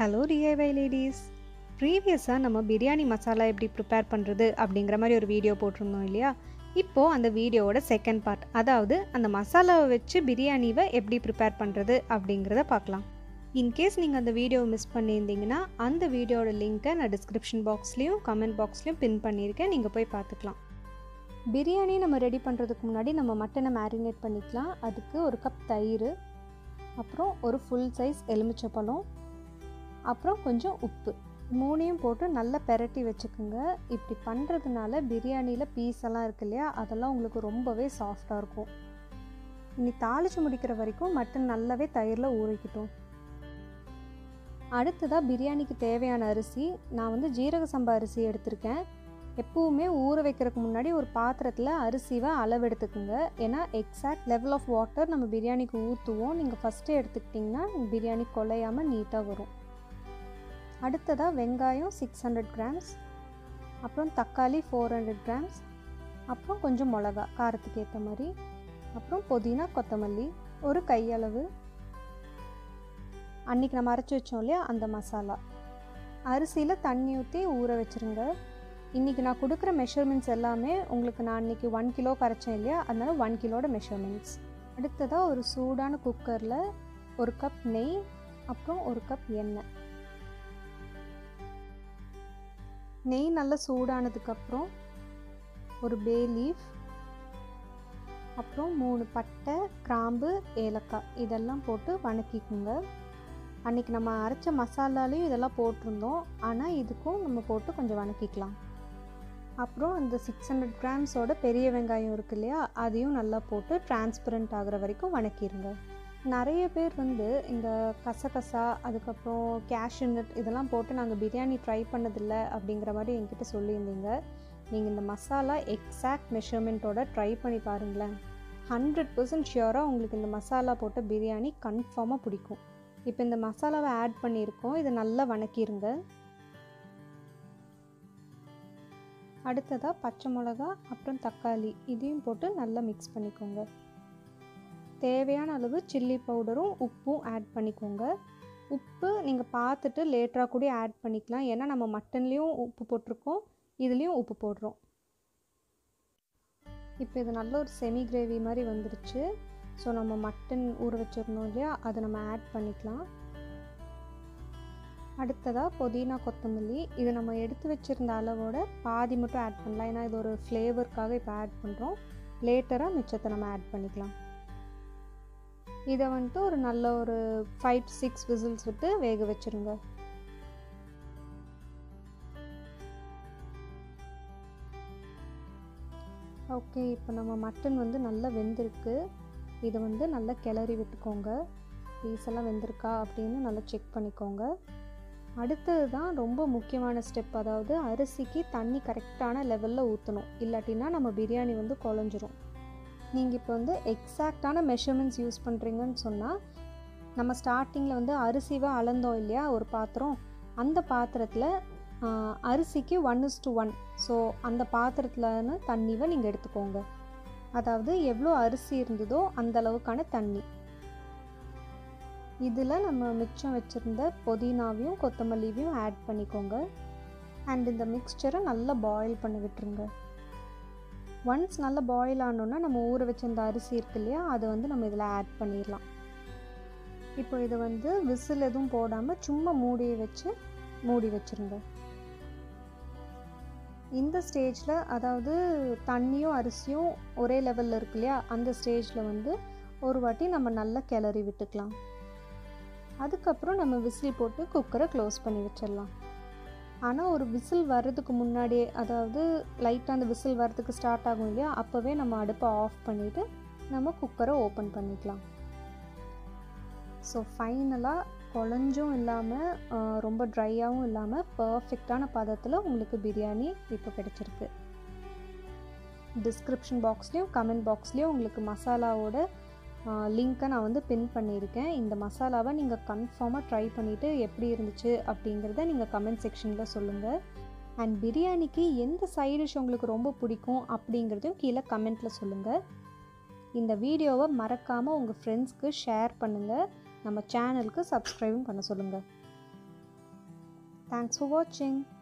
hello டிஐவை ladies ப்ரீவியஸாக நம்ம பிரியாணி மசாலா எப்படி ப்ரிப்பேர் பண்ணுறது அப்படிங்கிற மாதிரி ஒரு வீடியோ போட்டிருந்தோம் இல்லையா இப்போது அந்த வீடியோவோட செகண்ட் பார்ட் அதாவது அந்த மசாலாவை வச்சு பிரியாணிவை எப்படி ப்ரிப்பேர் பண்ணுறது அப்படிங்கிறத பார்க்கலாம் இன்கேஸ் நீங்கள் அந்த வீடியோவை மிஸ் பண்ணியிருந்தீங்கன்னா அந்த வீடியோட லிங்க்கை நான் டிஸ்கிரிப்ஷன் பாக்ஸ்லேயும் கமெண்ட் பாக்ஸ்லேயும் பின் பண்ணியிருக்கேன் நீங்கள் போய் பார்த்துக்கலாம் பிரியாணி நம்ம ரெடி பண்ணுறதுக்கு முன்னாடி நம்ம மட்டனை மேரினேட் பண்ணிக்கலாம் அதுக்கு ஒரு கப் தயிர் அப்புறம் ஒரு ஃபுல் சைஸ் எலுமிச்சப்பழம் அப்புறம் கொஞ்சம் உப்பு மூணையும் போட்டு நல்லா பெரட்டி வச்சுக்கோங்க இப்படி பண்ணுறதுனால பிரியாணியில் பீஸ் எல்லாம் இருக்கு இல்லையா அதெல்லாம் உங்களுக்கு ரொம்பவே சாஃப்டாக இருக்கும் இனி தாளித்து முடிக்கிற வரைக்கும் மட்டன் நல்லாவே தயிரில் ஊறிக்கிட்டோம் அடுத்ததாக பிரியாணிக்கு தேவையான அரிசி நான் வந்து ஜீரக சம்பா அரிசி எடுத்திருக்கேன் எப்பவுமே ஊற வைக்கிறதுக்கு முன்னாடி ஒரு பாத்திரத்தில் அரிசிவை அளவு எடுத்துக்கோங்க ஏன்னா எக்ஸாக்ட் லெவல் ஆஃப் வாட்டர் நம்ம பிரியாணிக்கு ஊற்றுவோம் நீங்கள் ஃபஸ்ட்டே எடுத்துக்கிட்டிங்கன்னா பிரியாணி குலையாமல் நீட்டாக வரும் அடுத்ததாக வெங்காயம் சிக்ஸ் ஹண்ட்ரட் கிராம்ஸ் அப்புறம் தக்காளி ஃபோர் ஹண்ட்ரட் கிராம்ஸ் அப்புறம் கொஞ்சம் மிளகா காரத்துக்கு ஏற்ற மாதிரி அப்புறம் புதினா கொத்தமல்லி ஒரு கையளவு அன்றைக்கி நம்ம அரைச்சி வச்சோம் இல்லையா அந்த மசாலா அரிசியில் தண்ணி ஊற்றி ஊற வச்சுருங்க இன்றைக்கி நான் கொடுக்குற மெஷர்மெண்ட்ஸ் எல்லாமே உங்களுக்கு நான் இன்றைக்கி ஒன் கிலோ கரைச்சேன் இல்லையா அதனால் ஒன் கிலோட மெஷர்மெண்ட்ஸ் அடுத்ததாக ஒரு சூடான குக்கரில் ஒரு கப் நெய் அப்புறம் ஒரு கப் எண்ணெய் நெய் நல்லா சூடானதுக்கப்புறம் ஒரு பே லீஃப் அப்புறம் மூணு பட்டை கிராம்பு ஏலக்காய் இதெல்லாம் போட்டு வணக்கிக்குங்க அன்றைக்கி நம்ம அரைச்ச மசாலாலையும் இதெல்லாம் போட்டிருந்தோம் ஆனால் இதுக்கும் நம்ம போட்டு கொஞ்சம் வணக்கிக்கலாம் அப்புறம் அந்த சிக்ஸ் ஹண்ட்ரட் கிராம்ஸோட பெரிய வெங்காயம் இருக்கு இல்லையா அதையும் நல்லா போட்டு டிரான்ஸ்பரண்ட் ஆகிற வரைக்கும் வணக்கிடுங்க நிறைய பேர் வந்து இந்த கசகசா அதுக்கப்புறம் கேஷ்யூ நட் இதெல்லாம் போட்டு நாங்கள் பிரியாணி ட்ரை பண்ணதில்லை அப்படிங்கிற மாதிரி என்கிட்ட சொல்லியிருந்தீங்க நீங்கள் இந்த மசாலா எக்ஸாக்ட் மெஷர்மெண்ட்டோட ட்ரை பண்ணி பாருங்களேன் ஹண்ட்ரட் பர்சன்ட் ஷியோராக உங்களுக்கு இந்த மசாலா போட்ட பிரியாணி கன்ஃபார்மாக பிடிக்கும் இப்போ இந்த மசாலாவை ஆட் பண்ணியிருக்கோம் இதை நல்லா வணக்கிடுங்க அடுத்ததாக பச்சை மிளகா அப்புறம் தக்காளி இதையும் போட்டு நல்லா மிக்ஸ் பண்ணிக்கோங்க தேவையான அளவு சில்லி பவுடரும் உப்பும் ஆட் பண்ணிக்கோங்க உப்பு நீங்கள் பார்த்துட்டு லேட்டராக கூட ஆட் பண்ணிக்கலாம் ஏன்னா நம்ம மட்டன்லேயும் உப்பு போட்டிருக்கோம் இதுலேயும் உப்பு போடுறோம் இப்போ இது நல்ல ஒரு செமி கிரேவி மாதிரி வந்துருச்சு ஸோ நம்ம மட்டன் ஊற வச்சிருந்தோம் இல்லையா அதை நம்ம ஆட் பண்ணிக்கலாம் அடுத்ததாக புதினா கொத்தமல்லி இது நம்ம எடுத்து வச்சுருந்த அளவோட பாதி மட்டும் ஆட் பண்ணலாம் ஏன்னா இது ஒரு ஃப்ளேவருக்காக இப்போ ஆட் பண்ணுறோம் லேட்டராக மிச்சத்தை நம்ம ஆட் பண்ணிக்கலாம் இதை வந்துட்டு ஒரு நல்ல ஒரு ஃபைவ் சிக்ஸ் விசில்ஸ் விட்டு வேக வச்சுருங்க ஓகே இப்போ நம்ம மட்டன் வந்து நல்லா வெந்திருக்கு இதை வந்து நல்லா கிளறி விட்டுக்கோங்க பீஸ் எல்லாம் வெந்திருக்கா அப்படின்னு நல்லா செக் பண்ணிக்கோங்க அடுத்தது தான் ரொம்ப முக்கியமான ஸ்டெப் அதாவது அரிசிக்கு தண்ணி கரெக்டான லெவலில் ஊற்றணும் இல்லாட்டினா நம்ம பிரியாணி வந்து குழஞ்சிரும் நீங்கள் இப்போ வந்து எக்ஸாக்டான மெஷர்மெண்ட்ஸ் யூஸ் பண்ணுறீங்கன்னு சொன்னால் நம்ம ஸ்டார்டிங்கில் வந்து அரிசிவை அளந்தோம் இல்லையா ஒரு பாத்திரம் அந்த பாத்திரத்தில் அரிசிக்கு one is to one so அந்த பாத்திரத்தில்னு தண்ணிவை நீங்கள் எடுத்துக்கோங்க அதாவது எவ்வளோ அரிசி இருந்ததோ அந்த அளவுக்கான தண்ணி இதில் நம்ம மிச்சம் வச்சுருந்த புதினாவையும் கொத்தமல்லியும் ஆட் பண்ணிக்கோங்க அண்ட் இந்த மிக்சரை நல்லா பாயில் பண்ணி விட்டுருங்க ஒன்ஸ் நல்லா பாயில் ஆனோன்னா நம்ம ஊற வச்சிருந்த அரிசி இருக்கு இல்லையா அதை வந்து நம்ம இதில் ஆட் பண்ணிடலாம் இப்போ இதை வந்து விசில் எதுவும் போடாமல் சும்மா மூடியை வச்சு மூடி வச்சுருங்க இந்த ஸ்டேஜில் அதாவது தண்ணியும் அரிசியும் ஒரே லெவலில் இருக்கு இல்லையா அந்த ஸ்டேஜில் வந்து ஒரு வாட்டி நம்ம நல்லா கிளறி விட்டுக்கலாம் அதுக்கப்புறம் நம்ம விசில் போட்டு குக்கரை க்ளோஸ் பண்ணி வச்சிடலாம் ஆனால் ஒரு விசில் வர்றதுக்கு முன்னாடியே அதாவது லைட்டாக அந்த விசில் வர்றதுக்கு ஸ்டார்ட் ஆகும் இல்லையா அப்போவே நம்ம அடுப்பை ஆஃப் பண்ணிவிட்டு நம்ம குக்கரை ஓப்பன் பண்ணிக்கலாம் ஸோ ஃபைனலாக குழஞ்சும் இல்லாமல் ரொம்ப ட்ரையாகவும் இல்லாமல் பர்ஃபெக்டான பதத்தில் உங்களுக்கு பிரியாணி இப்போ கிடச்சிருக்கு டிஸ்கிரிப்ஷன் பாக்ஸ்லேயும் கமெண்ட் பாக்ஸ்லேயும் உங்களுக்கு மசாலாவோட லிங்க்கை நான் வந்து பின் பண்ணியிருக்கேன் இந்த மசாலாவை நீங்கள் கன்ஃபார்மாக ட்ரை பண்ணிவிட்டு எப்படி இருந்துச்சு அப்படிங்கிறத நீங்கள் கமெண்ட் செக்ஷனில் சொல்லுங்கள் அண்ட் பிரியாணிக்கு எந்த சைட் டிஷ் உங்களுக்கு ரொம்ப பிடிக்கும் அப்படிங்கிறதையும் கீழே கமெண்ட்டில் சொல்லுங்கள் இந்த வீடியோவை மறக்காமல் உங்கள் ஃப்ரெண்ட்ஸ்க்கு ஷேர் பண்ணுங்கள் நம்ம சேனலுக்கு சப்ஸ்கிரைபும் பண்ண சொல்லுங்கள் தேங்க்ஸ் ஃபார் வாட்சிங்